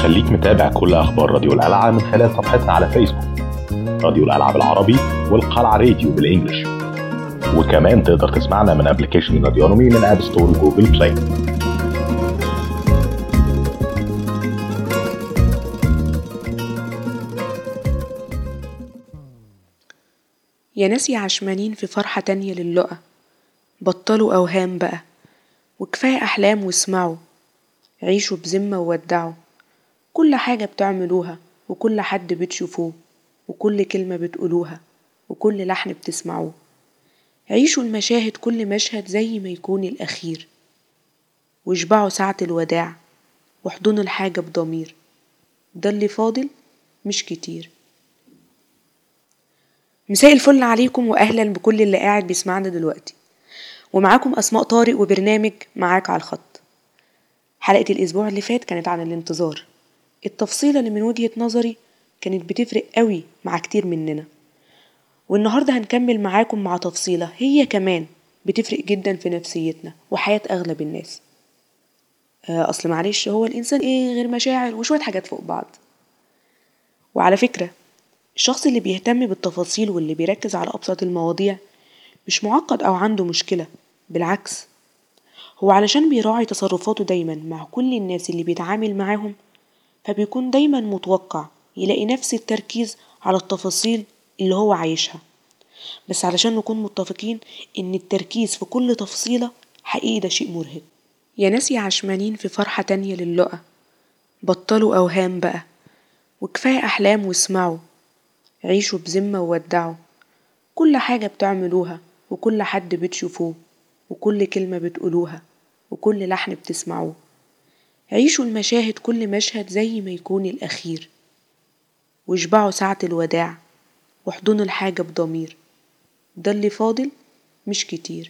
خليك متابع كل أخبار راديو القلعة من خلال صفحتنا على فيسبوك راديو القلعة بالعربي والقلعة راديو بالإنجلش وكمان تقدر تسمعنا من ابلكيشن راديونومي من اب ستور وجوجل بلاي يا ناس يا عشمانين في فرحة تانية للقا بطلوا أوهام بقى وكفاية أحلام واسمعوا عيشوا بذمة وودعوا كل حاجة بتعملوها وكل حد بتشوفوه وكل كلمة بتقولوها وكل لحن بتسمعوه عيشوا المشاهد كل مشهد زي ما يكون الأخير واشبعوا ساعة الوداع واحضنوا الحاجة بضمير ده اللي فاضل مش كتير مساء الفل عليكم واهلا بكل اللي قاعد بيسمعنا دلوقتي ومعاكم اسماء طارق وبرنامج معاك على الخط حلقة الاسبوع اللي فات كانت عن الانتظار التفصيلة اللي من وجهة نظري كانت بتفرق قوي مع كتير مننا والنهاردة هنكمل معاكم مع تفصيلة هي كمان بتفرق جدا في نفسيتنا وحياة اغلب الناس اصل معلش هو الانسان ايه غير مشاعر وشوية حاجات فوق بعض وعلى فكرة الشخص اللي بيهتم بالتفاصيل واللي بيركز على أبسط المواضيع مش معقد أو عنده مشكلة بالعكس هو علشان بيراعي تصرفاته دايما مع كل الناس اللي بيتعامل معاهم فبيكون دايما متوقع يلاقي نفس التركيز على التفاصيل اللي هو عايشها بس علشان نكون متفقين إن التركيز في كل تفصيلة حقيقي ده شيء مرهق يا ناس يا عشمانين في فرحة تانية للقا بطلوا أوهام بقى وكفاية أحلام واسمعوا عيشوا بذمة وودعوا كل حاجة بتعملوها وكل حد بتشوفوه وكل كلمة بتقولوها وكل لحن بتسمعوه عيشوا المشاهد كل مشهد زي ما يكون الأخير واشبعوا ساعة الوداع واحضنوا الحاجة بضمير ده اللي فاضل مش كتير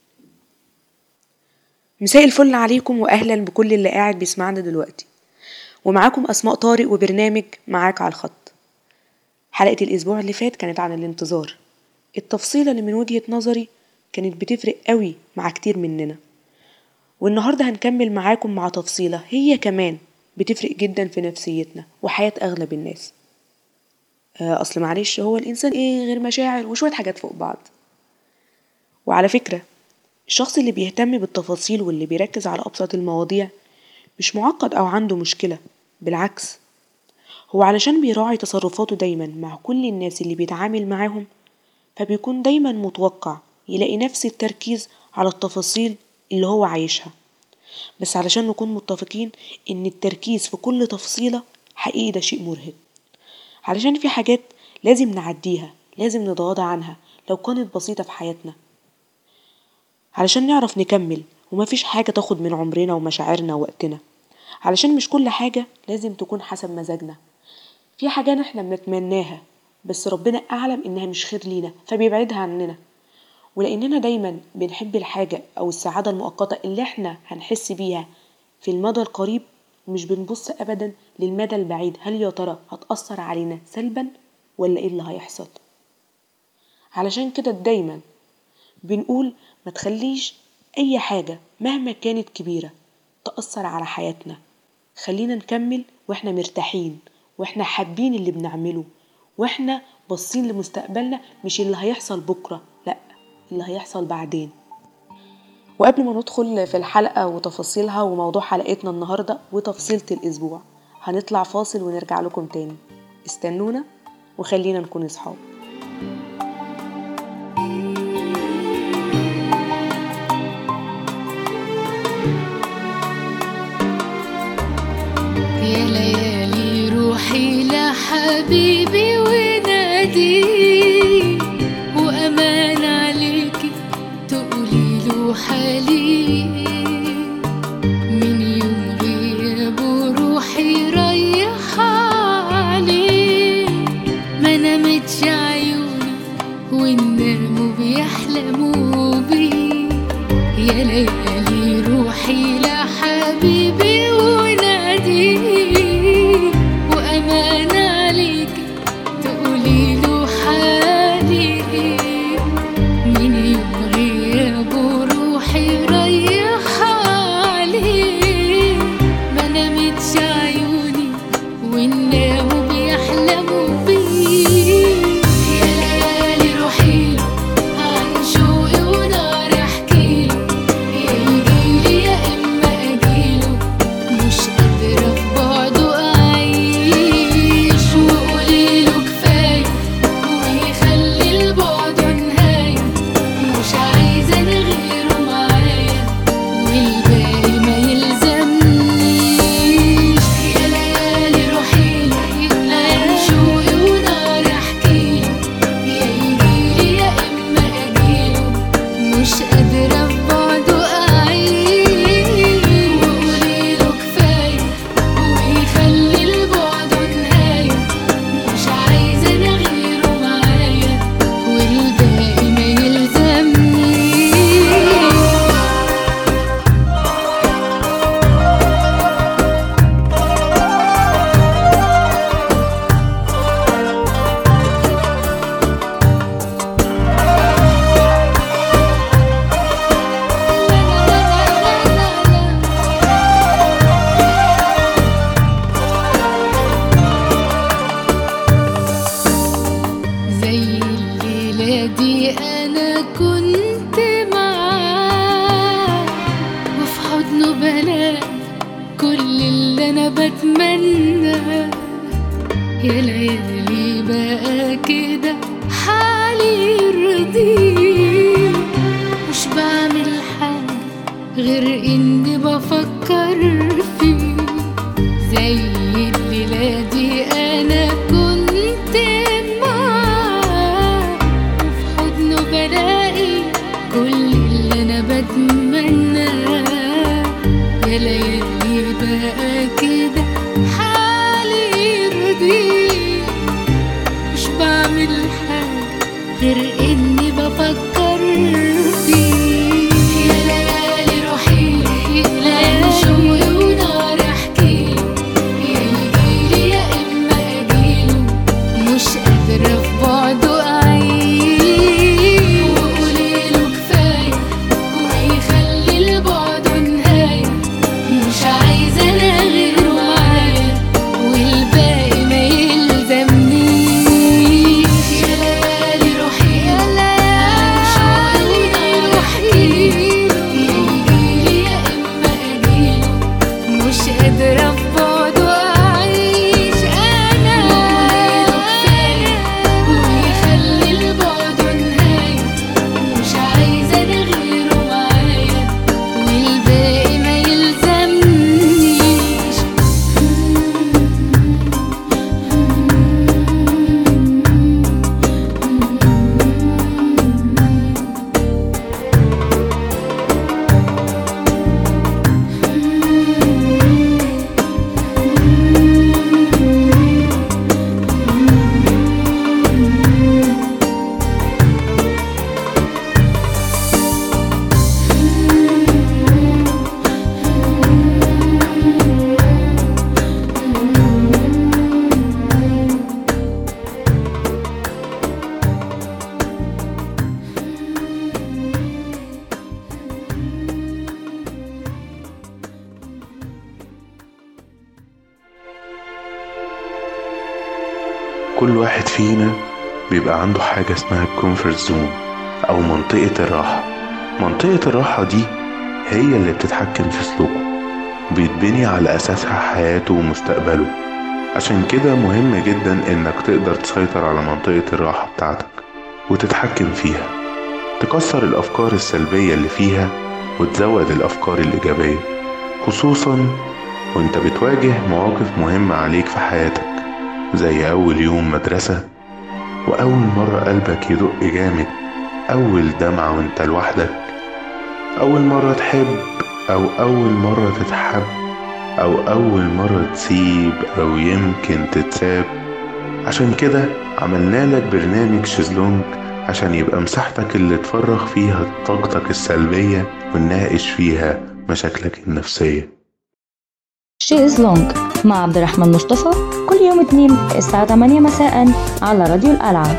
مساء الفل عليكم وأهلا بكل اللي قاعد بيسمعنا دلوقتي ومعاكم أسماء طارق وبرنامج معاك على الخط حلقة الأسبوع اللي فات كانت عن الانتظار التفصيلة اللي من وجهة نظري كانت بتفرق قوي مع كتير مننا والنهاردة هنكمل معاكم مع تفصيلة هي كمان بتفرق جدا في نفسيتنا وحياة أغلب الناس أصل معلش هو الإنسان إيه غير مشاعر وشوية حاجات فوق بعض وعلى فكرة الشخص اللي بيهتم بالتفاصيل واللي بيركز على أبسط المواضيع مش معقد أو عنده مشكلة بالعكس هو علشان بيراعي تصرفاته دايما مع كل الناس اللي بيتعامل معاهم فبيكون دايما متوقع يلاقي نفس التركيز على التفاصيل اللي هو عايشها بس علشان نكون متفقين ان التركيز في كل تفصيلة حقيقي ده شيء مرهق علشان في حاجات لازم نعديها لازم نتغاضى عنها لو كانت بسيطة في حياتنا علشان نعرف نكمل ومفيش حاجة تاخد من عمرنا ومشاعرنا ووقتنا علشان مش كل حاجة لازم تكون حسب مزاجنا في حاجات احنا بنتمناها بس ربنا أعلم إنها مش خير لينا فبيبعدها عننا ولأننا دايما بنحب الحاجة أو السعادة المؤقتة اللي احنا هنحس بيها في المدى القريب مش بنبص أبدا للمدى البعيد هل يا ترى هتأثر علينا سلبا ولا إيه اللي هيحصل علشان كده دايما بنقول ما تخليش أي حاجة مهما كانت كبيرة تأثر على حياتنا خلينا نكمل واحنا مرتاحين واحنا حابين اللي بنعمله واحنا باصين لمستقبلنا مش اللي هيحصل بكرة لا اللي هيحصل بعدين وقبل ما ندخل في الحلقة وتفاصيلها وموضوع حلقتنا النهاردة وتفصيلة الأسبوع هنطلع فاصل ونرجع لكم تاني استنونا وخلينا نكون اصحاب يا ليالي روحي لحبيبي ونادي وأمان عليكي تقولي له حالي من يوم غيابه روحي رايحة عليه ما نامتش عيوني والناموا بيحلموا بيه يا ليالي روحي لحبيبي ونادي وأمان عليك تقولي له حالي من يوم غيابه روحي رايحة عليه ما نامتش عيوني غير اني بفكر فيه زي الليلة دي انا كنت معاه وفي حضنه بلاقي كل اللي انا بتمناه يا ليالي بقى كده حالي يرضيه مش بعمل حاجة غير إني بفكر فيه يا ليالي روحي ليالي شوقي ونار أحكي يا يجيلي يا إما أجيله مش قادرة في بعده أعيش وقوليله كفاية ويخلي لبعده نهاية مش عايزة أنا غيره معايا والباقي ما يلزمنيش يا ليالي روحي يا ليالي شوقي روحي يا يجيلي يا إما أجيله مش قادرة في بعده أعيش أنا ويخلي لبعده نهاية مش عايزة أنا غيره معايا والباقي ما يلزمنيش كل واحد فينا بيبقى عنده حاجة اسمها الكومفورت زون أو منطقة الراحة منطقة الراحة دي هي اللي بتتحكم في سلوكه بيتبني على أساسها حياته ومستقبله عشان كده مهم جدا إنك تقدر تسيطر على منطقة الراحة بتاعتك وتتحكم فيها تكسر الأفكار السلبية اللي فيها وتزود الأفكار الإيجابية خصوصا وانت بتواجه مواقف مهمة عليك في حياتك زي أول يوم مدرسة وأول مرة قلبك يدق جامد أول دمعة وانت لوحدك أول مرة تحب أو أول مرة تتحب أو أول مرة تسيب أو يمكن تتساب عشان كده عملنا لك برنامج شيزلونج عشان يبقى مساحتك اللي تفرغ فيها طاقتك السلبية ونناقش فيها مشاكلك النفسية شيز لونج مع عبد الرحمن مصطفى كل يوم اثنين الساعة 8 مساء على راديو القلعة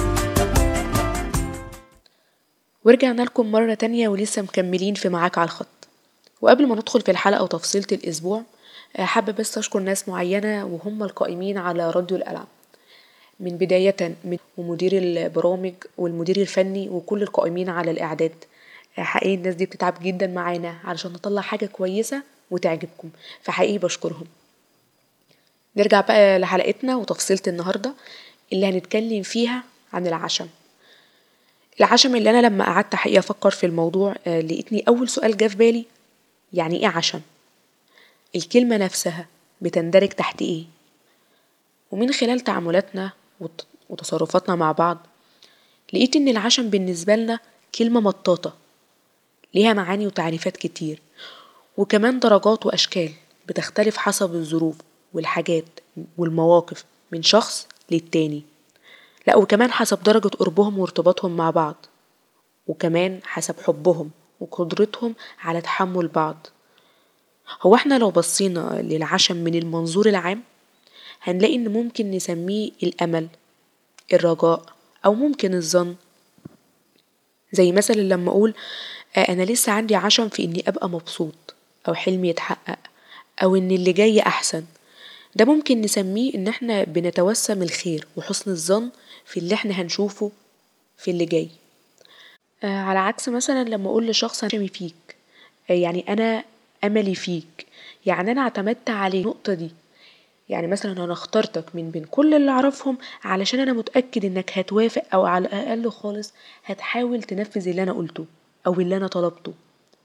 ورجعنا لكم مرة تانية ولسه مكملين في معاك على الخط وقبل ما ندخل في الحلقة وتفصيلة الأسبوع آه، حابة بس أشكر ناس معينة وهم القائمين على راديو القلعة من بداية من ومدير البرامج والمدير الفني وكل القائمين على الإعداد آه، حقيقي الناس دي بتتعب جدا معانا علشان نطلع حاجة كويسة وتعجبكم فحقيقي بشكرهم نرجع بقى لحلقتنا وتفصيلة النهاردة اللي هنتكلم فيها عن العشم العشم اللي أنا لما قعدت حقيقة أفكر في الموضوع آه، لقيتني أول سؤال جه في بالي يعني إيه عشم؟ الكلمة نفسها بتندرج تحت إيه؟ ومن خلال تعاملاتنا وت- وتصرفاتنا مع بعض لقيت إن العشم بالنسبة لنا كلمة مطاطة ليها معاني وتعريفات كتير وكمان درجات وأشكال بتختلف حسب الظروف والحاجات والمواقف من شخص للتاني لا وكمان حسب درجة قربهم وارتباطهم مع بعض وكمان حسب حبهم وقدرتهم على تحمل بعض هو احنا لو بصينا للعشم من المنظور العام هنلاقي ان ممكن نسميه الامل الرجاء او ممكن الظن زي مثلا لما اقول آه، انا لسه عندي عشم في اني ابقى مبسوط او حلمي يتحقق او ان اللي جاي احسن ده ممكن نسميه ان احنا بنتوسم الخير وحسن الظن في اللي احنا هنشوفه في اللي جاي آه، على عكس مثلا لما اقول لشخص انا شامي فيك آه، يعني انا املي فيك يعني انا اعتمدت على النقطه دي يعني مثلا انا اخترتك من بين كل اللي اعرفهم علشان انا متاكد انك هتوافق او على الاقل خالص هتحاول تنفذ اللي انا قلته او اللي انا طلبته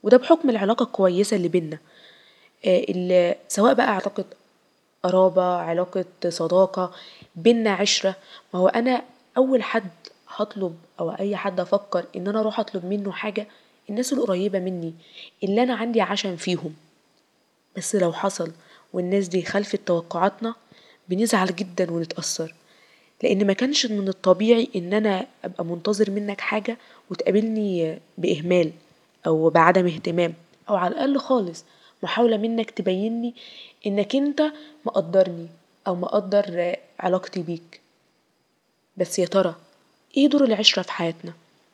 وده بحكم العلاقة الكويسة اللي بينا آه، اللي سواء بقى علاقة قرابة علاقة صداقة بينا عشرة ما هو أنا أول حد هطلب أو أي حد أفكر إن أنا أروح أطلب منه حاجة الناس القريبة مني اللي أنا عندي عشم فيهم بس لو حصل والناس دي خلفت توقعاتنا بنزعل جدا ونتأثر لأن ما كانش من الطبيعي إن أنا أبقى منتظر منك حاجة وتقابلني بإهمال أو بعدم اهتمام أو على الأقل خالص محاولة منك تبيني إنك أنت مقدرني أو مقدر علاقتي بيك بس يا ترى إيه دور العشرة في حياتنا؟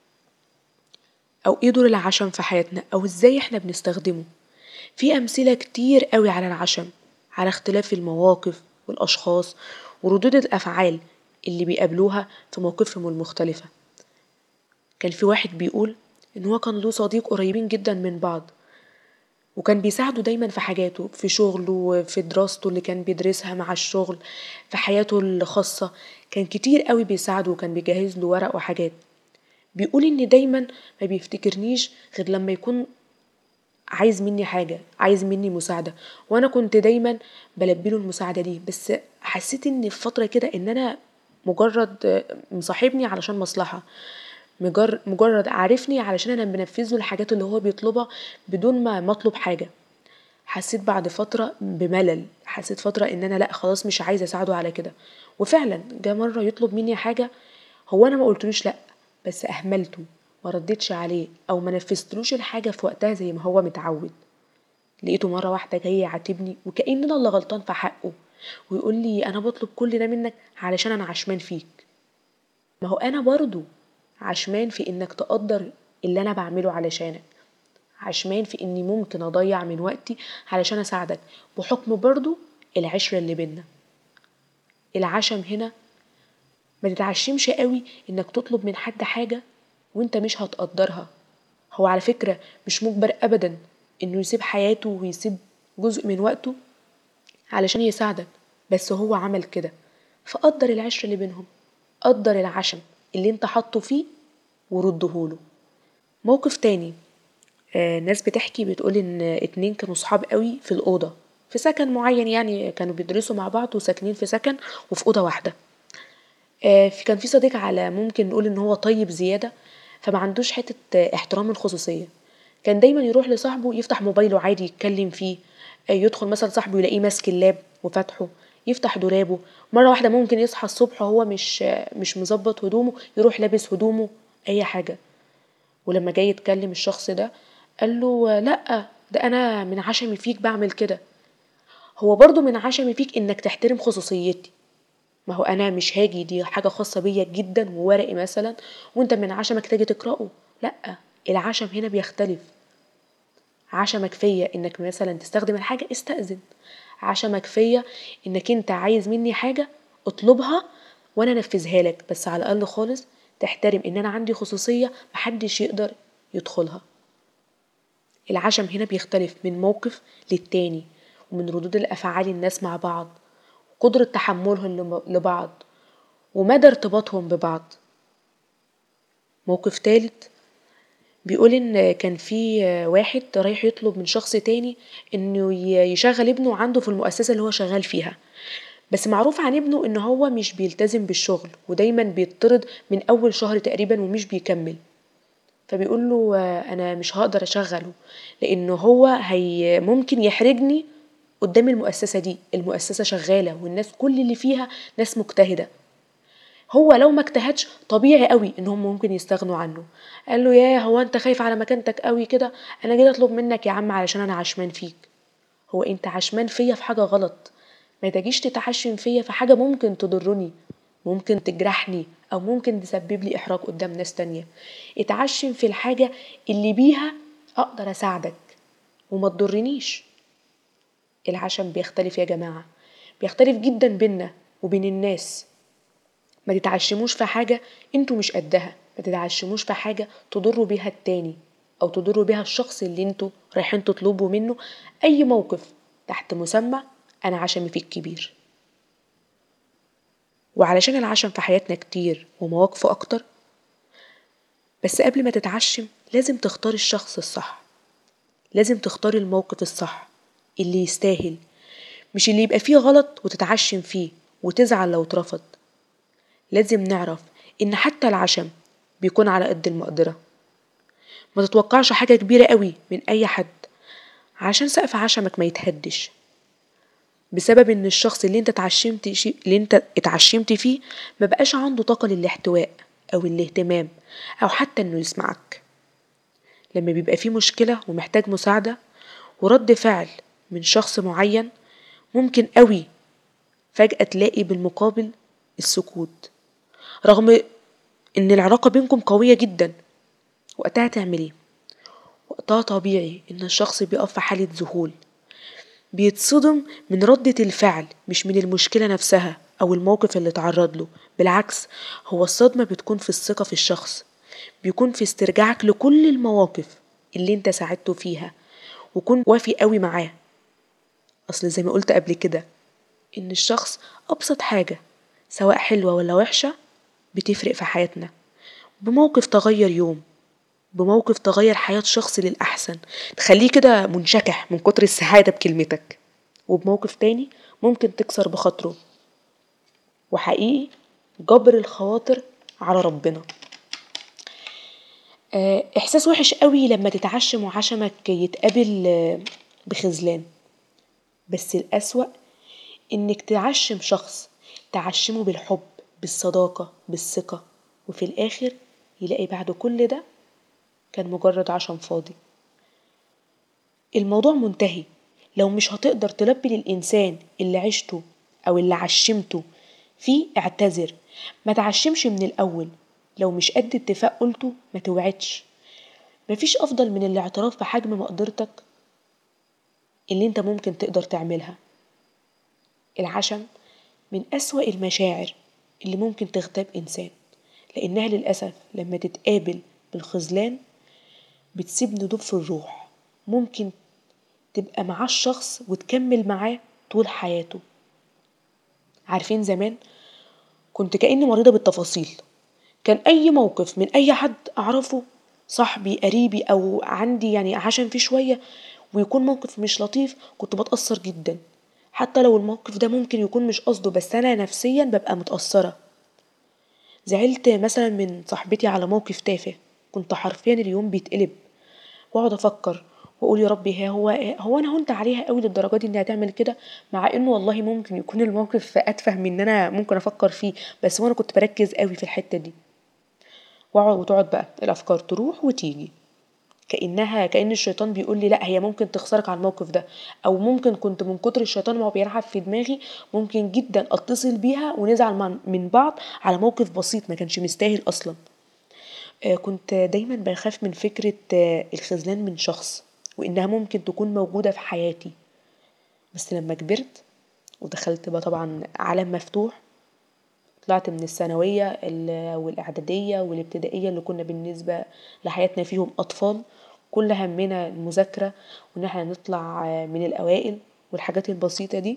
أو إيه دور العشم في حياتنا أو إزاي إحنا بنستخدمه في أمثلة كتير قوي على العشم على اختلاف المواقف والأشخاص وردود الأفعال اللي بيقابلوها في مواقفهم المختلفة كان في واحد بيقول إن هو كان له صديق قريبين جدا من بعض وكان بيساعده دايما في حاجاته في شغله في دراسته اللي كان بيدرسها مع الشغل في حياته الخاصة كان كتير قوي بيساعده وكان بيجهز له ورق وحاجات بيقول ان دايما ما بيفتكرنيش غير لما يكون عايز مني حاجة عايز مني مساعدة وانا كنت دايما بلبيله المساعدة دي بس حسيت ان في فترة كده ان انا مجرد مصاحبني علشان مصلحة مجر- مجرد عارفني علشان انا بنفذ له الحاجات اللي هو بيطلبها بدون ما مطلب حاجة حسيت بعد فترة بملل حسيت فترة ان انا لا خلاص مش عايزة اساعده على كده وفعلا جه مرة يطلب مني حاجة هو انا ما قلتلوش لا بس اهملته ما ردتش عليه او ما نفذتلوش الحاجة في وقتها زي ما هو متعود لقيته مرة واحدة جاي يعاتبني وكأن انا اللي غلطان في حقه ويقول لي انا بطلب كل ده منك علشان انا عشمان فيك ما هو انا برضو عشمان في انك تقدر اللي انا بعمله علشانك عشمان في اني ممكن اضيع من وقتي علشان اساعدك بحكم برضو العشرة اللي بينا العشم هنا ما تتعشمش قوي انك تطلب من حد حاجة وانت مش هتقدرها هو على فكرة مش مجبر ابدا انه يسيب حياته ويسيب جزء من وقته علشان يساعدك بس هو عمل كده فقدر العشرة اللي بينهم قدر العشم اللي انت حاطه فيه وردهوله موقف تاني آه ناس بتحكي بتقول ان اتنين كانوا صحاب قوي في الأوضة في سكن معين يعني كانوا بيدرسوا مع بعض وساكنين في سكن وفي أوضة واحدة آه في كان في صديق على ممكن نقول ان هو طيب زيادة فما عندوش حتة آه، احترام الخصوصية كان دايما يروح لصاحبه يفتح موبايله عادي يتكلم فيه آه، يدخل مثلا صاحبه يلاقيه ماسك اللاب وفاتحه يفتح دولابه مرة واحدة ممكن يصحى الصبح وهو مش آه، مش مظبط هدومه يروح لابس هدومه أي حاجة ولما جاي يتكلم الشخص ده قال له آه، لأ ده أنا من عشمي فيك بعمل كده هو برضو من عشمي فيك إنك تحترم خصوصيتي ما هو أنا مش هاجي دي حاجة خاصة بيا جدا وورقي مثلا وأنت من عشمك تيجي تقرأه لأ العشم هنا بيختلف عشمك فيا إنك مثلا تستخدم الحاجة استأذن عشمك فيا إنك أنت عايز مني حاجة اطلبها وأنا أنفذها لك بس على الأقل خالص تحترم إن أنا عندي خصوصية محدش يقدر يدخلها العشم هنا بيختلف من موقف للتاني ومن ردود الأفعال الناس مع بعض وقدرة تحملهم لم- لبعض ومدى ارتباطهم ببعض موقف تالت بيقول ان كان في واحد رايح يطلب من شخص تاني انه ي- يشغل ابنه عنده في المؤسسة اللي هو شغال فيها بس معروف عن ابنه ان هو مش بيلتزم بالشغل ودايما بيطرد من اول شهر تقريبا ومش بيكمل فبيقول له آه، انا مش هقدر اشغله لانه هو هي ممكن يحرجني قدام المؤسسة دي المؤسسة شغالة والناس كل اللي فيها ناس مجتهدة هو لو ما اجتهدش طبيعي قوي ان هم ممكن يستغنوا عنه قال له يا هو انت خايف على مكانتك قوي كده انا جيت اطلب منك يا عم علشان انا عشمان فيك هو انت عشمان فيا في حاجة غلط ما تجيش تتعشم فيا في حاجة ممكن تضرني ممكن تجرحني او ممكن تسبب لي احراج قدام ناس تانية اتعشم في الحاجة اللي بيها اقدر اساعدك وما تضرنيش العشم بيختلف يا جماعة بيختلف جدا بينا وبين الناس ما تتعشموش في حاجة انتوا مش قدها ما تتعشموش في حاجة تضروا بيها التاني او تضروا بيها الشخص اللي انتوا رايحين تطلبوا منه اي موقف تحت مسمى انا عشمي فيك كبير وعلشان العشم في حياتنا كتير ومواقفه اكتر بس قبل ما تتعشم لازم تختار الشخص الصح لازم تختاري الموقف الصح اللي يستاهل مش اللي يبقى فيه غلط وتتعشم فيه وتزعل لو اترفض لازم نعرف إن حتى العشم بيكون على قد المقدرة ما تتوقعش حاجة كبيرة قوي من أي حد عشان سقف عشمك ما يتهدش بسبب ان الشخص اللي انت اتعشمت شي... اللي انت اتعشمت فيه ما بقاش عنده طاقة للاحتواء او الاهتمام او حتى انه يسمعك لما بيبقى فيه مشكلة ومحتاج مساعدة ورد فعل من شخص معين ممكن قوي فجأة تلاقي بالمقابل السكوت رغم ان العلاقة بينكم قوية جدا وقتها تعمل ايه وقتها طبيعي ان الشخص بيقف في حالة ذهول بيتصدم من ردة الفعل مش من المشكلة نفسها أو الموقف اللي اتعرض له بالعكس هو الصدمة بتكون في الثقة في الشخص بيكون في استرجاعك لكل المواقف اللي انت ساعدته فيها وكون وافي قوي معاه أصل زي ما قلت قبل كده إن الشخص أبسط حاجة سواء حلوة ولا وحشة بتفرق في حياتنا بموقف تغير يوم بموقف تغير حياة شخص للأحسن تخليه كده منشكح من كتر السعادة بكلمتك وبموقف تاني ممكن تكسر بخاطره وحقيقي جبر الخواطر على ربنا آه، إحساس وحش قوي لما تتعشم وعشمك يتقابل آه، بخذلان بس الأسوأ إنك تعشم شخص تعشمه بالحب بالصداقة بالثقة وفي الآخر يلاقي بعد كل ده كان مجرد عشم فاضي الموضوع منتهي لو مش هتقدر تلبي للإنسان اللي عشته أو اللي عشمته فيه اعتذر ما تعشمش من الأول لو مش قد اتفاق قلته ما توعدش مفيش أفضل من الاعتراف بحجم مقدرتك اللي انت ممكن تقدر تعملها العشم من أسوأ المشاعر اللي ممكن تغتاب إنسان لأنها للأسف لما تتقابل بالخذلان بتسيب ندوب في الروح ممكن تبقى مع الشخص وتكمل معاه طول حياته عارفين زمان كنت كأني مريضة بالتفاصيل كان أي موقف من أي حد أعرفه صاحبي قريبي أو عندي يعني عشان فيه شوية ويكون موقف مش لطيف كنت بتأثر جدا حتى لو الموقف ده ممكن يكون مش قصده بس أنا نفسيا ببقى متأثرة زعلت مثلا من صاحبتي على موقف تافه كنت حرفيا اليوم بيتقلب واقعد افكر واقول يا ربي ها هو هو انا هنت عليها قوي للدرجه دي انها تعمل كده مع انه والله ممكن يكون الموقف اتفه من ان انا ممكن افكر فيه بس وانا كنت بركز قوي في الحته دي واقعد وتقعد بقى الافكار تروح وتيجي كانها كان الشيطان بيقول لي لا هي ممكن تخسرك على الموقف ده او ممكن كنت من كتر الشيطان ما هو بيلعب في دماغي ممكن جدا اتصل بيها ونزعل من- من بعض على موقف بسيط ما كانش مستاهل اصلا آه، كنت دايما بخاف من فكرة آه، الخذلان من شخص وإنها ممكن تكون موجودة في حياتي بس لما كبرت ودخلت بقى طبعا عالم مفتوح طلعت من الثانوية ال- والإعدادية والابتدائية اللي كنا بالنسبة لحياتنا فيهم أطفال كل همنا المذاكرة وإن احنا نطلع آه، من الأوائل والحاجات البسيطة دي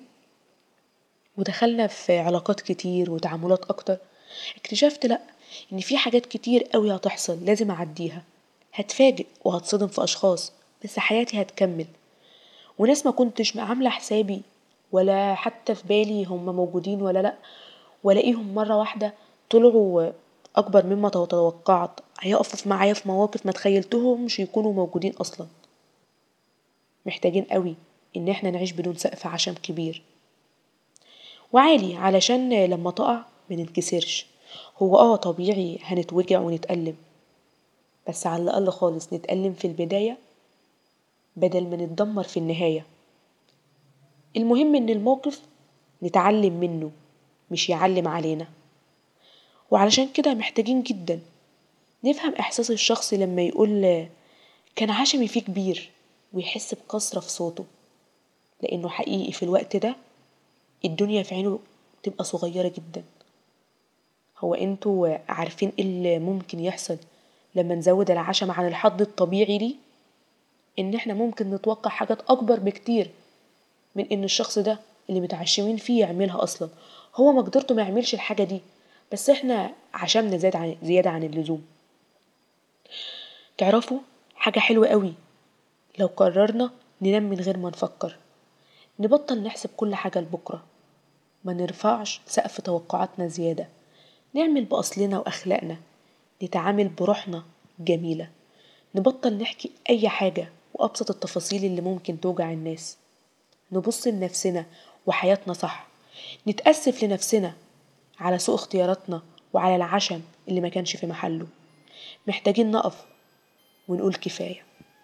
ودخلنا في علاقات كتير وتعاملات اكتر اكتشفت لا ان في حاجات كتير قوي هتحصل لازم اعديها هتفاجئ وهتصدم في اشخاص بس حياتي هتكمل وناس ما كنتش عامله حسابي ولا حتى في بالي هم موجودين ولا لا والاقيهم مره واحده طلعوا اكبر مما توقعت هيقفوا معايا في مواقف ما تخيلتهمش يكونوا موجودين اصلا محتاجين قوي ان احنا نعيش بدون سقف عشم كبير وعالي علشان لما تقع مننكسرش هو اه طبيعي هنتوجع ونتألم بس على الأقل خالص نتألم في البداية بدل ما نتدمر في النهاية المهم ان الموقف نتعلم منه مش يعلم علينا وعلشان كده محتاجين جدا نفهم احساس الشخص لما يقول كان عشمي فيه كبير ويحس بكسرة في صوته لانه حقيقي في الوقت ده الدنيا في عينه تبقى صغيرة جدا هو انتوا عارفين ايه اللي ممكن يحصل لما نزود العشم عن الحد الطبيعي ليه ان احنا ممكن نتوقع حاجات اكبر بكتير من ان الشخص ده اللي متعشمين فيه يعملها اصلا هو مقدرته ما يعملش الحاجة دي بس احنا عشمنا زيادة عن زيادة عن اللزوم تعرفوا حاجة حلوة قوي لو قررنا ننام من غير ما نفكر نبطل نحسب كل حاجة لبكرة ما نرفعش سقف توقعاتنا زيادة نعمل بأصلنا وأخلاقنا نتعامل بروحنا الجميلة نبطل نحكي أي حاجة وأبسط التفاصيل اللي ممكن توجع الناس نبص لنفسنا وحياتنا صح نتأسف لنفسنا على سوء اختياراتنا وعلى العشم اللي ما كانش في محله محتاجين نقف ونقول كفاية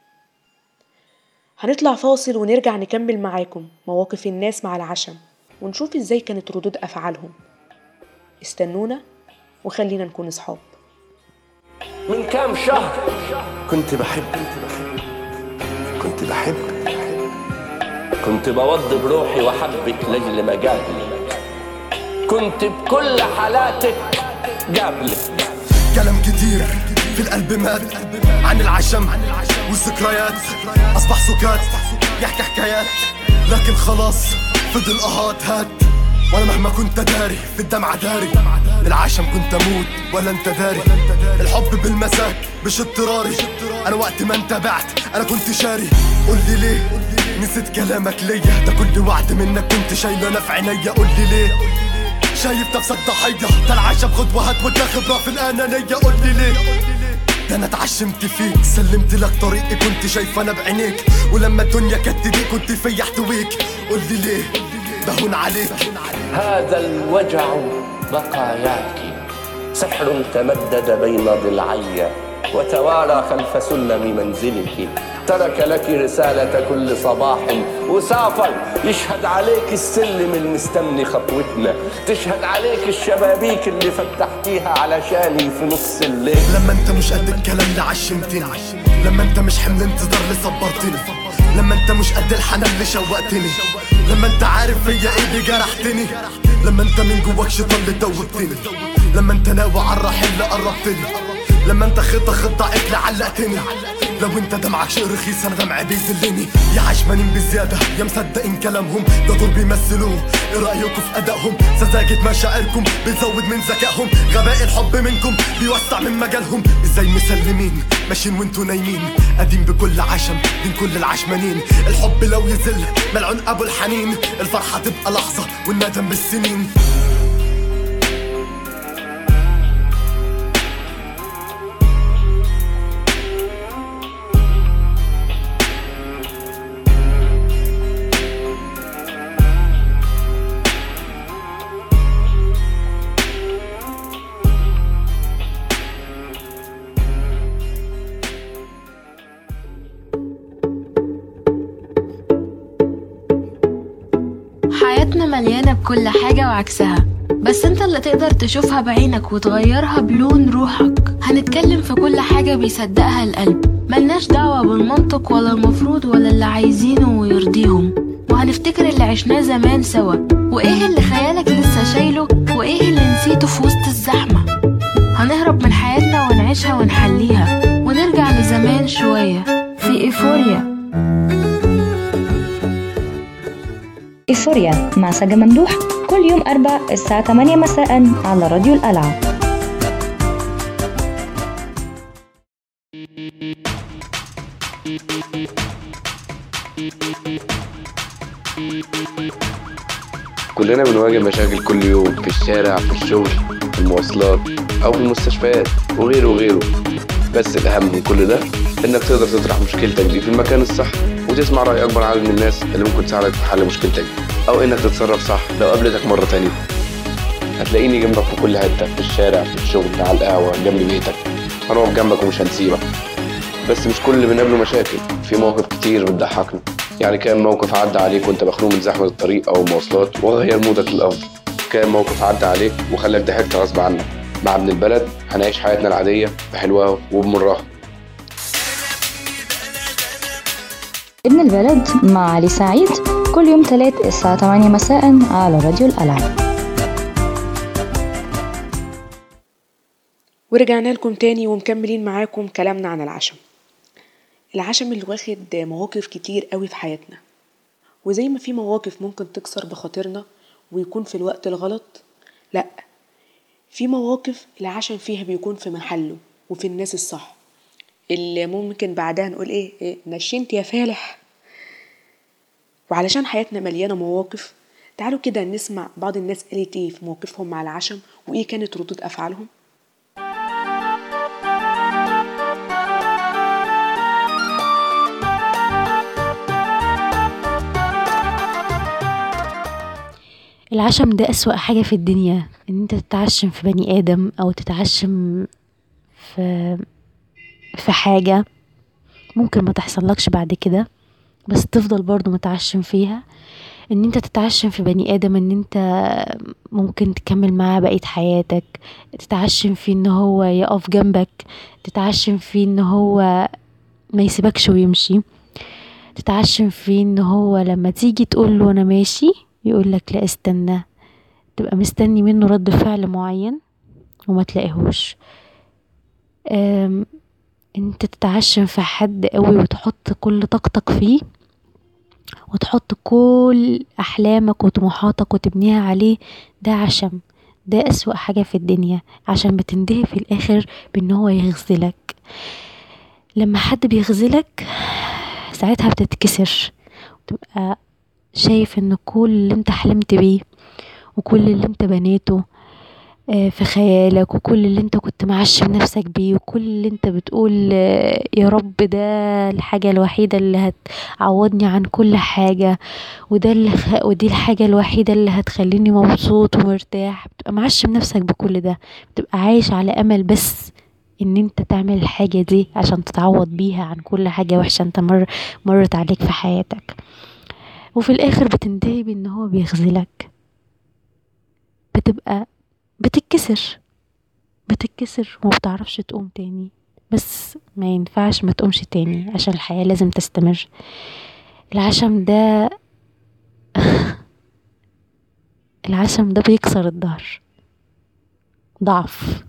هنطلع فاصل ونرجع نكمل معاكم مواقف الناس مع العشم ونشوف ازاي كانت ردود أفعالهم استنونا وخلينا نكون أصحاب من كام شهر كنت بحب كنت بحب كنت بوضي بروحي وحبك لجل مجالي كنت بكل حالاتك قبلك كلام كتير في القلب مات عن العشم والذكريات اصبح سكات يحكي حكايات لكن خلاص فضل اهات هات وانا مهما كنت داري في الدمعة داري العشم كنت اموت ولا انت داري الحب بالمساك مش اضطراري انا وقت ما انت بعت انا كنت شاري قول لي ليه نسيت كلامك ليا ده كل وعد منك كنت شايله انا في عينيا قول لي ليه شايف نفسك ضحية ده العشم خطوة هات وده خبرة في الأنانية قول لي ليه ده انا اتعشمت فيك سلمت لك طريقي كنت شايف انا بعينيك ولما الدنيا كانت تضيق كنت في احتويك قول لي ليه ده هون عليك هذا الوجع بقاياك سحر تمدد بين ضلعي وتوارى خلف سلم منزلك ترك لك رسالة كل صباح وسافر يشهد عليك السلم المستمني خطوتنا تشهد عليك الشبابيك اللي فتحتيها علشاني في نص الليل لما انت مش قد الكلام اللي عشمتني لما انت مش حمل انتظار اللي صبرتني لما انت مش قد الحنان اللي شوقتني لما انت عارف فيا ايه اللي جرحتني لما انت من جواك شيطان اللي دوبتني لما انت ناوي على الرحيل اللي قربتني لما انت خطة خطة اكل علقتني لو انت دمعك شيء رخيص انا دمعي بيذلني يا عشمانين بزيادة يا مصدقين كلامهم ده دول بيمثلوه ايه رأيكم في ادائهم سذاجة مشاعركم بتزود من ذكائهم غباء الحب منكم بيوسع من مجالهم ازاي مسلمين ماشيين وانتوا نايمين قديم بكل عشم بين كل العشمانين الحب لو يزل ملعون ابو الحنين الفرحة تبقى لحظة والندم بالسنين حياتنا مليانة بكل حاجة وعكسها بس انت اللي تقدر تشوفها بعينك وتغيرها بلون روحك هنتكلم في كل حاجة بيصدقها القلب ملناش دعوة بالمنطق ولا المفروض ولا اللي عايزينه ويرضيهم وهنفتكر اللي عشناه زمان سوا وايه اللي خيالك لسه شايله وايه اللي نسيته في وسط الزحمة هنهرب من حياتنا ونعيشها ونحليها ونرجع لزمان شوية في ايفوريا إيفوريا مع سجا ممدوح كل يوم أربع الساعة 8 مساء على راديو القلعة كلنا بنواجه مشاكل كل يوم في الشارع في الشغل في المواصلات أو في المستشفيات وغيره وغيره بس الأهم من كل ده إنك تقدر تطرح مشكلتك دي في المكان الصح وتسمع رأي أكبر عدد من الناس اللي ممكن تساعدك في حل مشكلتك دي أو إنك تتصرف صح لو قابلتك مرة تانية هتلاقيني جنبك في كل حتة في الشارع في الشغل على القهوة جنب بيتك هنقف جنبك ومش هنسيبك بس مش كل اللي بنقابله مشاكل في مواقف كتير بتضحكنا يعني كان موقف عدى عليك وانت مخنوق من زحمة الطريق أو المواصلات وغير مودك للأفضل كان موقف عدى عليك وخلاك ضحكت غصب عنك مع ابن البلد هنعيش حياتنا العادية بحلوها وبمرها ابن البلد مع علي سعيد كل يوم تلات الساعة 8 مساء على راديو القلعة ورجعنا لكم تاني ومكملين معاكم كلامنا عن العشم العشم اللي واخد مواقف كتير قوي في حياتنا وزي ما في مواقف ممكن تكسر بخاطرنا ويكون في الوقت الغلط لأ في مواقف العشم فيها بيكون في محله وفي الناس الصح اللي ممكن بعدها نقول ايه, إيه نشنت يا فالح وعلشان حياتنا مليانة مواقف تعالوا كده نسمع بعض الناس قالت ايه في مواقفهم مع العشم وايه كانت ردود افعالهم العشم ده أسوأ حاجة في الدنيا ان انت تتعشم في بني ادم او تتعشم في في حاجة ممكن ما تحصلكش بعد كده بس تفضل برضو متعشم فيها ان انت تتعشم في بني ادم ان انت ممكن تكمل معاه بقية حياتك تتعشم فيه ان هو يقف جنبك تتعشم فيه ان هو ما يسيبكش ويمشي تتعشم فيه ان هو لما تيجي تقول له انا ماشي يقولك لا استنى تبقى مستني منه رد فعل معين وما تلاقيهوش أم، انت تتعشم في حد قوي وتحط كل طاقتك فيه وتحط كل احلامك وطموحاتك وتبنيها عليه ده عشم ده اسوأ حاجة في الدنيا عشان بتنتهي في الاخر بان هو يغزلك لما حد بيغزلك ساعتها بتتكسر وتبقى شايف ان كل اللي انت حلمت بيه وكل اللي انت بنيته آه، في خيالك وكل اللي انت كنت معشم نفسك بيه وكل اللي انت بتقول آه، يا رب ده الحاجة الوحيدة اللي هتعوضني عن كل حاجة وده اللي خ... ودي الحاجة الوحيدة اللي هتخليني مبسوط ومرتاح بتبقى معشم نفسك بكل ده بتبقى عايش على امل بس ان انت تعمل الحاجة دي عشان تتعوض بيها عن كل حاجة وحشة انت مر... مرت عليك في حياتك وفي الاخر بتنتهي بان هو بيخذلك بتبقى بتتكسر بتتكسر وما بتعرفش تقوم تاني بس ما ينفعش ما تقومش تاني عشان الحياة لازم تستمر العشم ده العشم ده بيكسر الظهر ضعف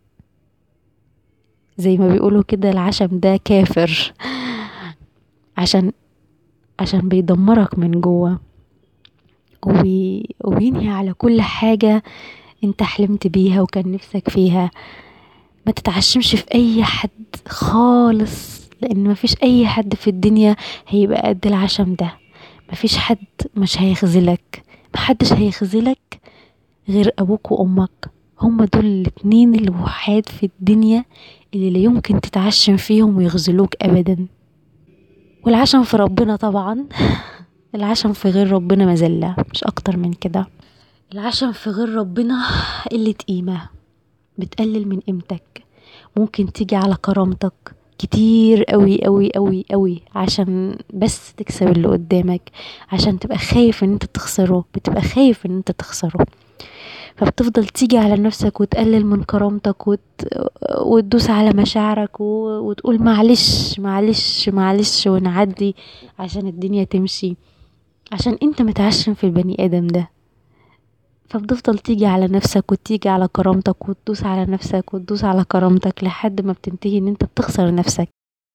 زي ما بيقولوا كده العشم ده كافر عشان عشان بيدمرك من جوه وبي... وبينهي على كل حاجة انت حلمت بيها وكان نفسك فيها ما تتعشمش في اي حد خالص لان مفيش اي حد في الدنيا هيبقى قد العشم ده مفيش حد مش هيخذلك محدش هيخذلك غير ابوك وامك هما دول الاتنين الوحيد في الدنيا اللي لا يمكن تتعشم فيهم ويخذلوك ابدا والعشم في ربنا طبعا العشم في غير ربنا مذلة مش اكتر من كده العشم في غير ربنا قلة قيمة بتقلل من قيمتك ممكن تيجي على كرامتك كتير قوي قوي قوي قوي عشان بس تكسب اللي قدامك عشان تبقى خايف ان انت تخسره بتبقى خايف ان انت تخسره فبتفضل تيجي على نفسك وتقلل من كرامتك وت... وتدوس على مشاعرك و... وتقول معلش معلش معلش ونعدي عشان الدنيا تمشي عشان انت متعشم في البني ادم ده فبتفضل تيجي على نفسك وتيجي على كرامتك وتدوس على نفسك وتدوس على كرامتك لحد ما بتنتهي ان انت بتخسر نفسك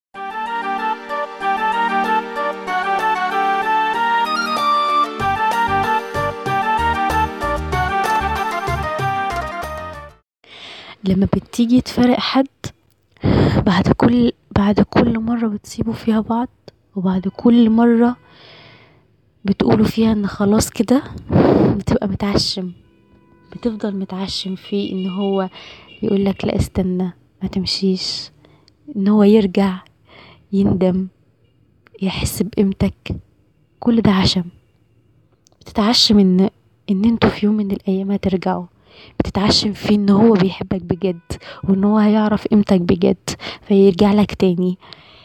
لما بتيجي تفارق حد بعد كل بعد كل مرة بتسيبوا فيها بعض وبعد كل مرة بتقولوا فيها ان خلاص كده بتبقى متعشم بتفضل متعشم فيه ان هو يقولك لا استنى ما تمشيش ان هو يرجع يندم يحس بقيمتك كل ده عشم بتتعشم ان ان انتوا في يوم من الايام هترجعوا بتتعشم فيه ان هو بيحبك بجد وان هو هيعرف قيمتك بجد فيرجع لك تاني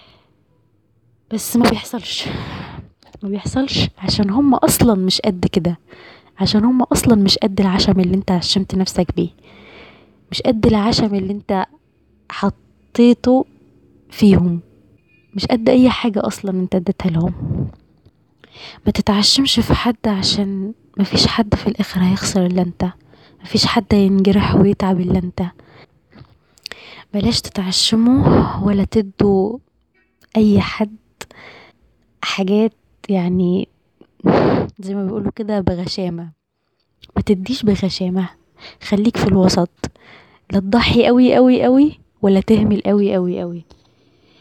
بس ما بيحصلش ما بيحصلش عشان هم اصلا مش قد كده عشان هم اصلا مش قد العشم اللي انت عشمت نفسك بيه مش قد العشم اللي انت حطيته فيهم مش قد اي حاجة اصلا انت اديتها لهم ما تتعشمش في حد عشان مفيش حد في الاخر هيخسر الا انت مفيش حد ينجرح ويتعب الا انت بلاش تتعشموا ولا تدوا اي حد حاجات يعني زي ما بيقولوا كده بغشامة ما تديش بغشامة خليك في الوسط لا تضحي قوي قوي قوي ولا تهمل قوي قوي قوي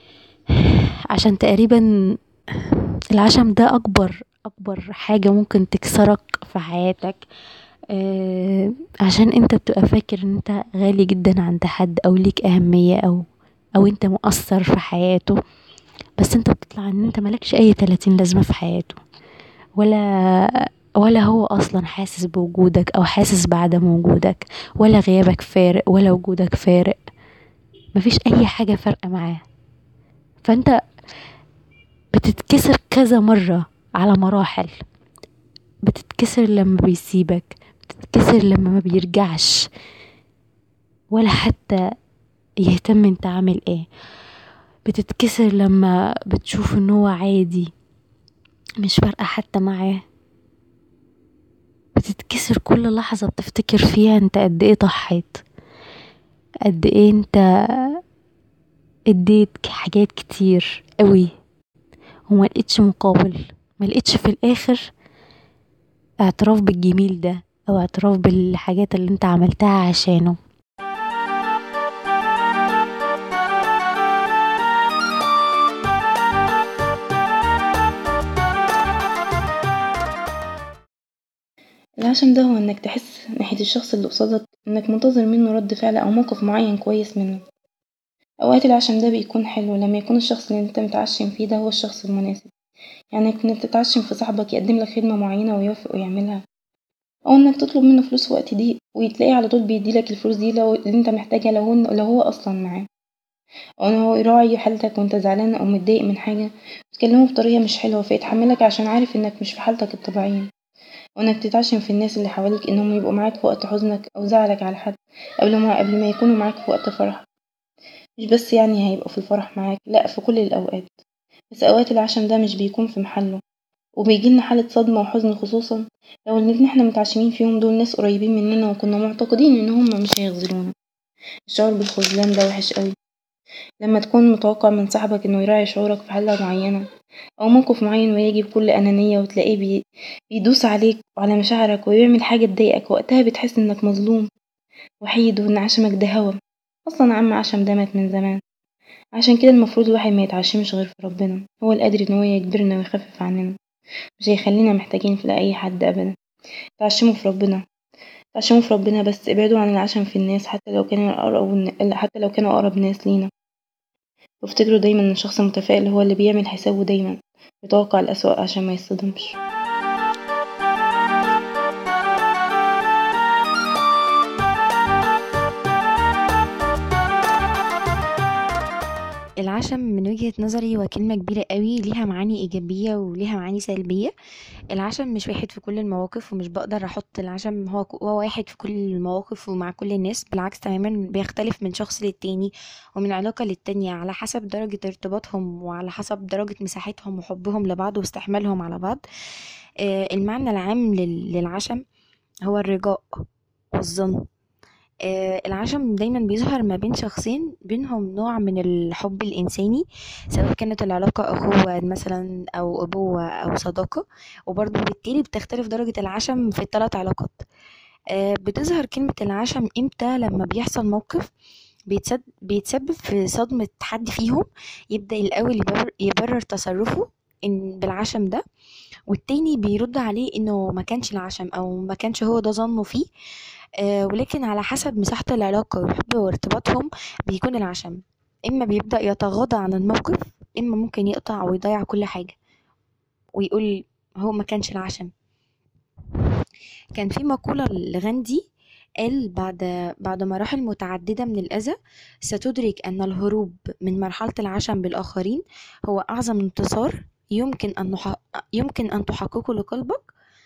عشان تقريبا العشم ده اكبر اكبر حاجة ممكن تكسرك في حياتك آه عشان انت بتبقى فاكر ان انت غالي جدا عند حد او ليك اهمية او او انت مؤثر في حياته بس انت بتطلع ان انت ملكش اي تلاتين لازمة في حياته ولا ولا هو اصلا حاسس بوجودك او حاسس بعدم وجودك ولا غيابك فارق ولا وجودك فارق مفيش اي حاجة فارقة معاه فانت بتتكسر كذا مرة على مراحل بتتكسر لما بيسيبك بتتكسر لما ما بيرجعش ولا حتى يهتم انت عامل ايه بتتكسر لما بتشوف ان هو عادي مش فارقة حتى معاه بتتكسر كل لحظة بتفتكر فيها انت قد ايه ضحيت قد ايه انت اديت حاجات كتير قوي وما لقيتش مقابل ما لقيتش في الاخر اعتراف بالجميل ده او اعتراف بالحاجات اللي انت عملتها عشانه العشم ده هو انك تحس ناحية الشخص اللي قصادك انك منتظر منه رد فعل او موقف معين كويس منه اوقات العشم ده بيكون حلو لما يكون الشخص اللي انت متعشم فيه ده هو الشخص المناسب يعني انك تتعشم في صاحبك يقدم لك خدمة معينة ويوافق ويعملها او انك تطلب منه فلوس في وقت ضيق وتلاقيه على طول بيديلك الفلوس دي لو اللي انت محتاجها لو هو لو هو اصلا معاه او ان هو يراعي حالتك وانت زعلان او متضايق من حاجة وتكلمه بطريقة مش حلوة فيتحملك عشان عارف انك مش في حالتك الطبيعية وانك تتعشم في الناس اللي حواليك انهم يبقوا معاك في وقت حزنك او زعلك على حد قبل ما قبل ما يكونوا معاك في وقت فرحك مش بس يعني هيبقوا في الفرح معاك لأ في كل الأوقات بس أوقات العشم ده مش بيكون في محله وبيجيلنا حالة صدمة وحزن خصوصا لو اللي احنا متعشمين فيهم دول ناس قريبين مننا وكنا معتقدين ان هما مش هيخذلونا الشعور بالخذلان ده وحش اوي لما تكون متوقع من صاحبك انه يراعي شعورك في حالة معينة او موقف معين ويجي بكل انانية وتلاقيه بي... بيدوس عليك وعلى مشاعرك ويعمل حاجة تضايقك وقتها بتحس انك مظلوم وحيد وان عشمك ده هوا اصلا عم عشم ده مات من زمان عشان كده المفروض الواحد ما يتعشمش غير في ربنا هو القادر ان هو يجبرنا ويخفف عننا مش هيخلينا محتاجين في اي حد ابدا تعشموا في ربنا تعشموا في ربنا بس ابعدوا عن العشم في الناس حتى لو كانوا اقرب حتى لو كانوا اقرب ناس لينا وافتكروا دايما ان الشخص المتفائل هو اللي بيعمل حسابه دايما يتوقع الأسوأ عشان ما يصطدمش العشم من وجهة نظري هو كلمة كبيرة قوي ليها معاني إيجابية وليها معاني سلبية العشم مش واحد في كل المواقف ومش بقدر أحط العشم هو هو واحد في كل المواقف ومع كل الناس بالعكس تماما بيختلف من شخص للتاني ومن علاقة للتانية على حسب درجة ارتباطهم وعلى حسب درجة مساحتهم وحبهم لبعض واستحمالهم على بعض آه، المعنى العام لل- للعشم هو الرجاء والظن آه، العشم دايما بيظهر ما بين شخصين بينهم نوع من الحب الإنساني سواء كانت العلاقة أخوة مثلا أو أبوة أو صداقة وبرضه بالتالي بتختلف درجة العشم في الثلاث علاقات آه، بتظهر كلمة العشم إمتى لما بيحصل موقف بيتسد- بيتسبب في صدمة حد فيهم يبدأ الأول يبرر, يبرر تصرفه إن بالعشم ده والتاني بيرد عليه إنه ما كانش العشم أو ما كانش هو ده ظنه فيه آه، ولكن على حسب مساحة العلاقة والحب وارتباطهم بيكون العشم إما بيبدأ يتغاضى عن الموقف إما ممكن يقطع ويضيع كل حاجة ويقول هو ما كانش العشم كان في مقولة لغاندي قال بعد بعد مراحل متعددة من الأذى ستدرك أن الهروب من مرحلة العشم بالآخرين هو أعظم انتصار يمكن أن نح... يمكن أن تحققه لقلبك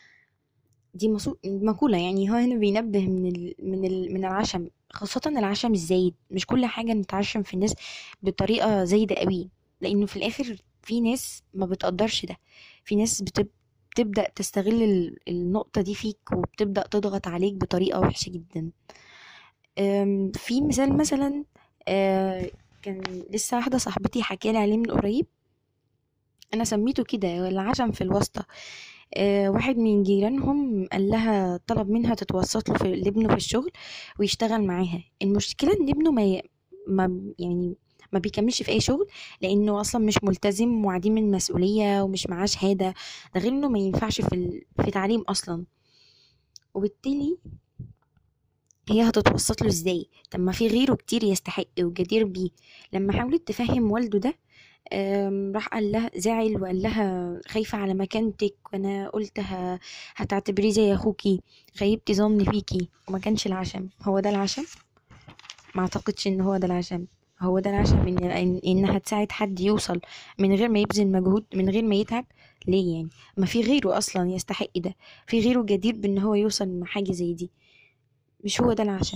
دي مصو- مقولة يعني هو هنا بينبه من ال... من ال... من العشم خاصة العشم الزايد مش كل حاجة نتعشم في الناس بطريقة زايدة قوي لأنه في الآخر في ناس ما بتقدرش ده في ناس بتب... بتبدأ تستغل ال- النقطة دي فيك وبتبدأ تضغط عليك بطريقة وحشة جدا أم، في مثال مثلا آه، كان لسه واحدة صاحبتي حكالي عليه من قريب أنا سميته كده العشم في الواسطة آه، واحد من جيرانهم قال لها طلب منها تتوسط له في لابنه في الشغل ويشتغل معاها المشكلة ان ابنه ما, ي... ما يعني ما بيكملش في اي شغل لانه اصلا مش ملتزم وعديم المسؤوليه ومش معاه شهاده ده غير انه ما ينفعش في ال... في تعليم اصلا وبالتالي هي هتتوسط له ازاي طب ما في غيره كتير يستحق وجدير بيه لما حاولت تفهم والده ده آم، راح قال لها زعل وقال لها خايفة على مكانتك وانا قلت ه- هتعتبريه زي اخوكي خيبتي ظني فيكي وما كانش العشم هو ده العشم ما اعتقدش ان هو ده العشم هو ده العشم إن, إن انها تساعد حد يوصل من غير ما يبذل مجهود من غير ما يتعب ليه يعني ما في غيره اصلا يستحق ده في غيره جدير بان هو يوصل مع حاجة زي دي مش هو ده العشم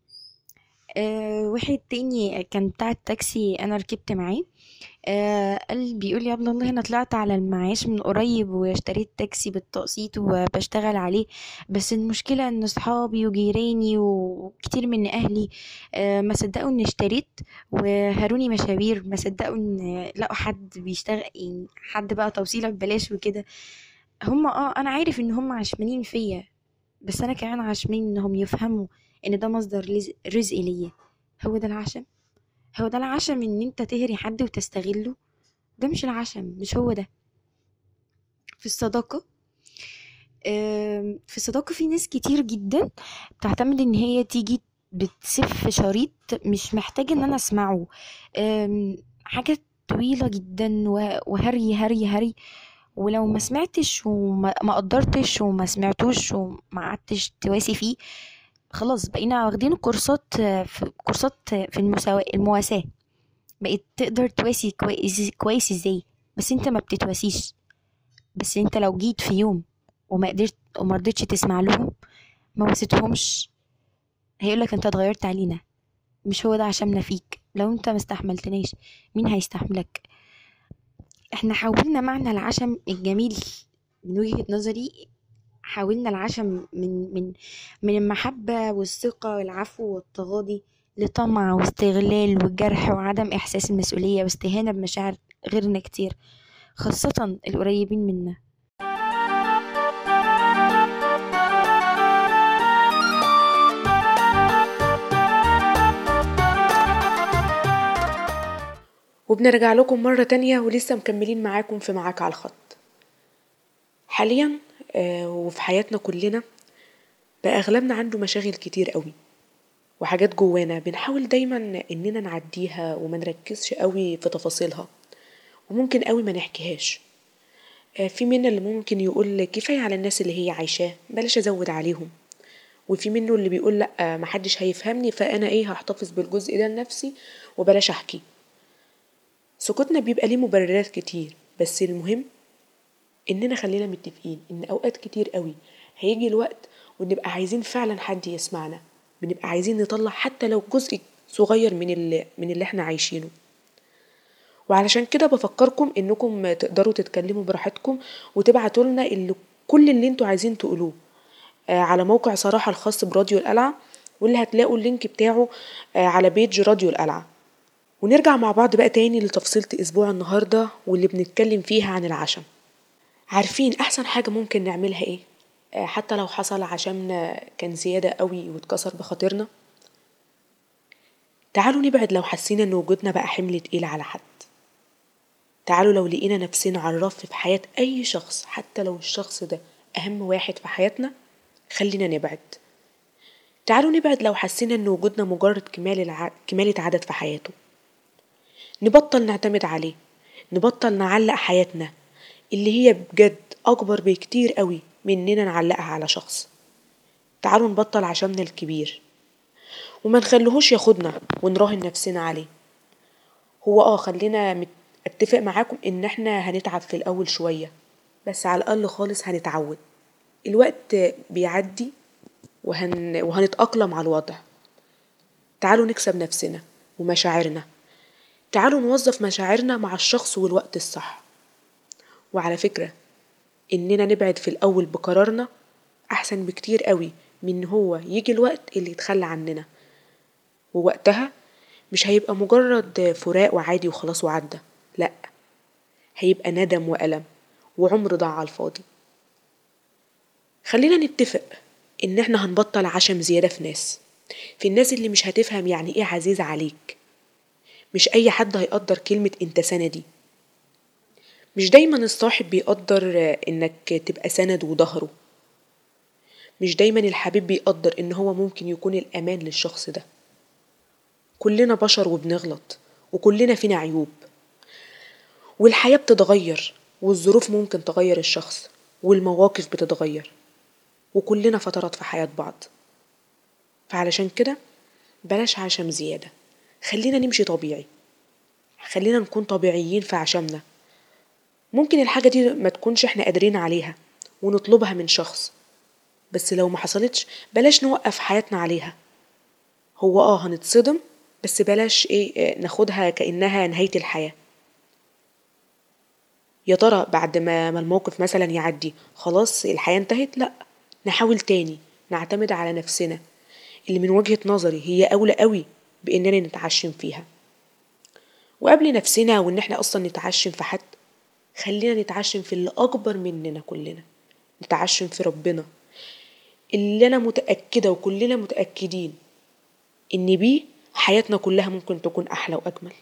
أه واحد تاني كان بتاع التاكسي انا ركبت معاه أه قال بيقول يا ابن الله انا طلعت على المعاش من قريب واشتريت تاكسي بالتقسيط وبشتغل عليه بس المشكلة ان صحابي وجيراني وكتير من اهلي أه ما صدقوا اني اشتريت وهاروني مشاوير ما صدقوا ان لقوا حد بيشتغل يعني حد بقى توصيلة ببلاش وكده هما اه انا عارف ان هما عشمانين فيا بس انا كمان عشمين انهم يفهموا ان ده مصدر لز- رزق ليا هو ده العشم هو ده العشم ان انت تهري حد وتستغله ده مش العشم مش هو ده في الصداقة آم، في الصداقة في ناس كتير جدا بتعتمد ان هي تيجي بتسف شريط مش محتاجة ان انا اسمعه آم، حاجة طويلة جدا و- وهري هري هري ولو ما سمعتش وما ما قدرتش وما سمعتوش وما قعدتش تواسي فيه خلاص بقينا واخدين كورسات آه، في كورسات آه، في المساواة المواساة بقيت تقدر تواسي كويس كويس ازاي بس انت ما بتتواسيش بس انت لو جيت في يوم وما قدرت وما رضيتش تسمع لهم ما واسيتهمش هيقولك انت اتغيرت علينا مش هو ده عشمنا فيك لو انت ما استحملتناش مين هيستحملك احنا حاولنا معنى العشم الجميل من وجهة نظري حاولنا العشم من من من المحبة والثقة والعفو والتغاضي لطمع واستغلال والجرح وعدم إحساس المسؤولية واستهانة بمشاعر غيرنا كتير خاصة القريبين منا وبنرجع لكم مرة تانية ولسه مكملين معاكم في معاك على الخط حاليا آه، وفي حياتنا كلنا بقى أغلبنا عنده مشاغل كتير قوي وحاجات جوانا بنحاول دايما إننا نعديها وما نركزش قوي في تفاصيلها وممكن قوي ما نحكيهاش آه، في منا اللي ممكن يقول كفاية على الناس اللي هي عايشاه بلاش أزود عليهم وفي منه اللي بيقول لأ محدش هيفهمني فأنا إيه هحتفظ بالجزء ده لنفسي وبلاش أحكي سكوتنا بيبقى ليه مبررات كتير بس المهم إننا خلينا متفقين إن أوقات كتير قوي هيجي الوقت ونبقى عايزين فعلا حد يسمعنا بنبقى عايزين نطلع حتى لو جزء صغير من اللي من اللي احنا عايشينه وعلشان كده بفكركم انكم تقدروا تتكلموا براحتكم وتبعتوا لنا اللي كل اللي انتوا عايزين تقولوه آه، على موقع صراحة الخاص براديو القلعة واللي هتلاقوا اللينك بتاعه آه، على بيج راديو القلعة ونرجع مع بعض بقى تاني لتفصيلة أسبوع النهاردة واللي بنتكلم فيها عن العشم عارفين أحسن حاجة ممكن نعملها إيه؟ آه، حتى لو حصل عشمنا كان زيادة قوي واتكسر بخاطرنا تعالوا نبعد لو حسينا إن وجودنا بقى حمل تقيل على حد تعالوا لو لقينا نفسنا على الرف في حياة أي شخص حتى لو الشخص ده أهم واحد في حياتنا خلينا نبعد تعالوا نبعد لو حسينا إن وجودنا مجرد كمال الع... كمالة عدد في حياته نبطل نعتمد عليه نبطل نعلق حياتنا اللي هي بجد أكبر بكتير قوي من إننا نعلقها على شخص تعالوا نبطل عشمنا الكبير وما نخليهوش ياخدنا ونراهن نفسنا عليه هو اه خلينا مت- اتفق معاكم ان احنا هنتعب في الاول شوية بس على الاقل خالص هنتعود الوقت بيعدي وهن... وهنتأقلم على الوضع تعالوا نكسب نفسنا ومشاعرنا تعالوا نوظف مشاعرنا مع الشخص والوقت الصح وعلى فكرة إننا نبعد في الأول بقرارنا أحسن بكتير قوي من إن هو يجي الوقت اللي يتخلى عننا ووقتها مش هيبقى مجرد فراق وعادي وخلاص وعدى لأ هيبقى ندم وألم وعمر ضاع على الفاضي خلينا نتفق إن إحنا هنبطل عشم زيادة في ناس في الناس اللي مش هتفهم يعني إيه عزيز عليك مش أي حد هيقدر كلمة أنت سندي مش دايما الصاحب بيقدر إنك تبقى سند وظهره مش دايما الحبيب بيقدر إن هو ممكن يكون الأمان للشخص ده كلنا بشر وبنغلط وكلنا فينا عيوب والحياة بتتغير والظروف ممكن تغير الشخص والمواقف بتتغير وكلنا فترات في حياة بعض فعلشان كده بلاش عشم زيادة خلينا نمشي طبيعي خلينا نكون طبيعيين في عشمنا ممكن الحاجة دي ما تكونش احنا قادرين عليها ونطلبها من شخص بس لو ما حصلتش بلاش نوقف حياتنا عليها هو اه هنتصدم بس بلاش ايه ناخدها كأنها نهاية الحياة يا ترى بعد ما ما الموقف مثلا يعدي خلاص الحياة انتهت لا نحاول تاني نعتمد على نفسنا اللي من وجهة نظري هي أولى قوي بإننا نتعشم فيها وقبل نفسنا وإن احنا أصلا نتعشم في حد خلينا نتعشم في اللي أكبر مننا كلنا نتعشم في ربنا اللي أنا متأكدة وكلنا متأكدين إن بيه حياتنا كلها ممكن تكون أحلى وأجمل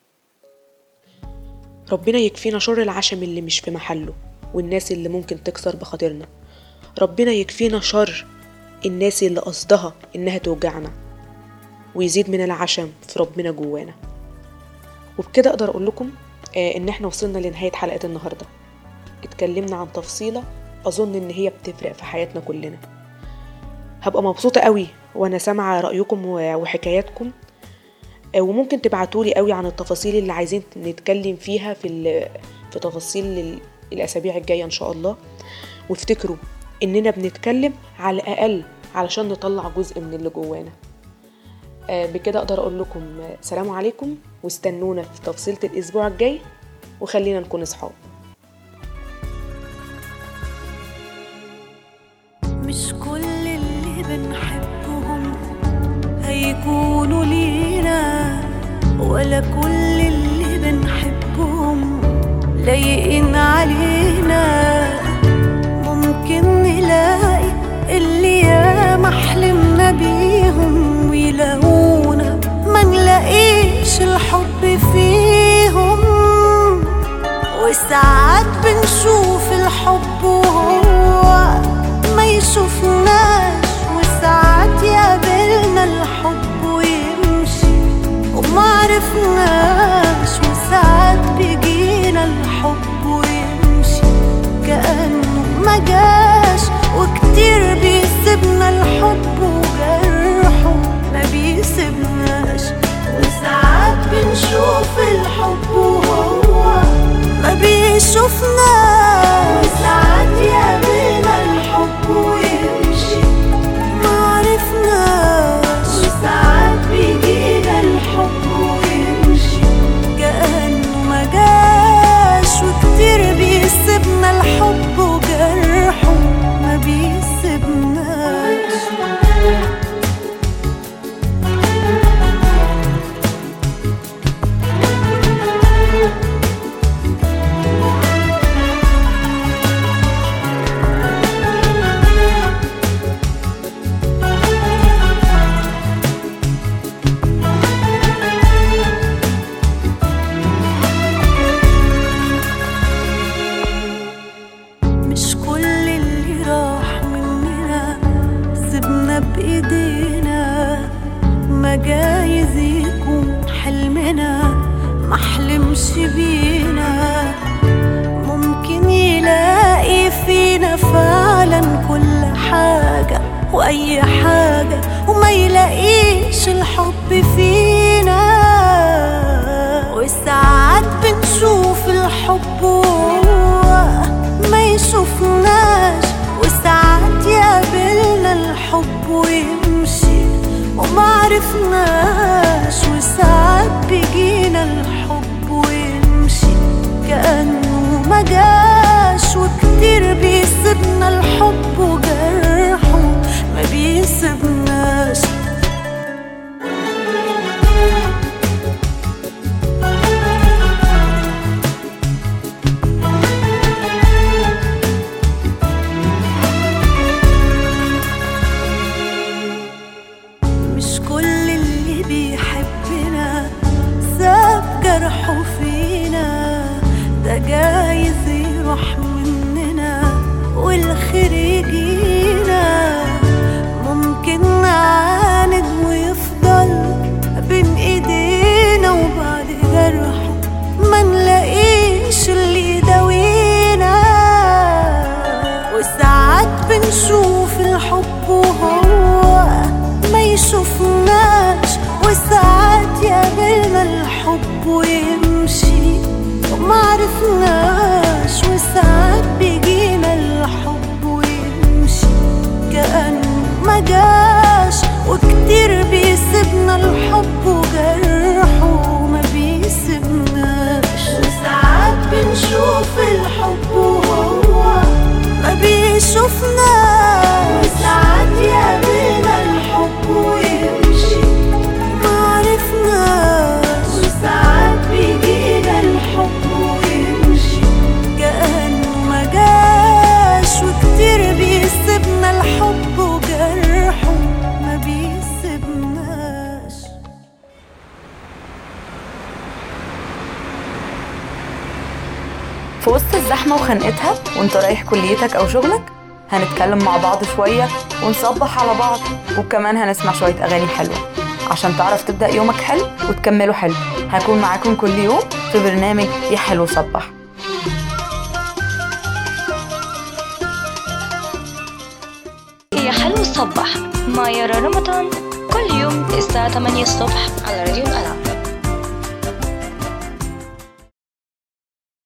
ربنا يكفينا شر العشم اللي مش في محله والناس اللي ممكن تكسر بخاطرنا ربنا يكفينا شر الناس اللي قصدها إنها توجعنا ويزيد من العشم في ربنا جوانا وبكده أقدر أقول لكم آه إن إحنا وصلنا لنهاية حلقة النهاردة اتكلمنا عن تفصيلة أظن إن هي بتفرق في حياتنا كلنا هبقى مبسوطة قوي وأنا سامعة رأيكم وحكاياتكم وممكن تبعتولي قوي عن التفاصيل اللي عايزين نتكلم فيها في في تفاصيل الأسابيع الجاية إن شاء الله وافتكروا إننا بنتكلم على الأقل علشان نطلع جزء من اللي جوانا بكده أقدر أقول لكم سلام عليكم واستنونا في تفصيلة الأسبوع الجاي وخلينا نكون أصحاب مش كل اللي بنحبهم هيكونوا لينا ولا كل اللي بنحبهم لايقين علينا ممكن نلاقي اللي ياما حلمنا بيهم ويلاقونا ما نلاقيش الحب فيهم وساعات بنشوف الحب وهو ما يشوفناش وساعات يقابلنا الحب ويمشي ومعرفناش وساعات بيجينا الحب ويمشي كأنه ما جاش وكتير بيسيبنا الحب وجرحه ما بيسيبناش وساعات بنشوف الحب وهو ما بيشوفناش وساعات يقابلنا الحب ويمشي معرفناش وساعات بيجينا الحب ويمشي كأنه ما جاش وكتير بيسيبنا الحب وجرحه ما بيسيبناش مش كل اللي راح مننا سيبنا بإيدينا ما جايز يكون حلمنا محلمش بينا ممكن يلاقي فينا فعلا كل حاجة وأي حاجة وما يلاقيش الحب فينا وساعات بنشوف الحب وهو ما يشوفناش وساعات يقابلنا الحب ويمشي ومعرفناش وساعات بيجينا الحب ويمشي كأنه ما جاش وكتير بيسيبنا الحب وجرحه ما بيسيبناش مش كل اللي بيحبنا ساب الحب ويمشي وما عرفناش وساعات بيجينا الحب ويمشي كأنه ما جاش وكتير بيسيبنا الحب وجرحه ما بيسيبناش وساعات بنشوف الحب وهو ما بيشوفناش وساعات يقابلنا الحب ويمشي ما عرفناش وساعات بيجينا الحب ويمشي كأنه ما جاش وكتير بيسيبنا الحب وجرحه ما بيسيبناش في وسط الزحمة وخنقتها وانت رايح كليتك أو شغلك هنتكلم مع بعض شوية ونصبح على بعض وكمان هنسمع شوية أغاني حلوة عشان تعرف تبدأ يومك حلو وتكمله حلو هكون معاكم كل يوم في برنامج يا حلو صبح يا حلو الصبح مع يارا رمضان كل يوم الساعة 8 الصبح على راديو الألعاب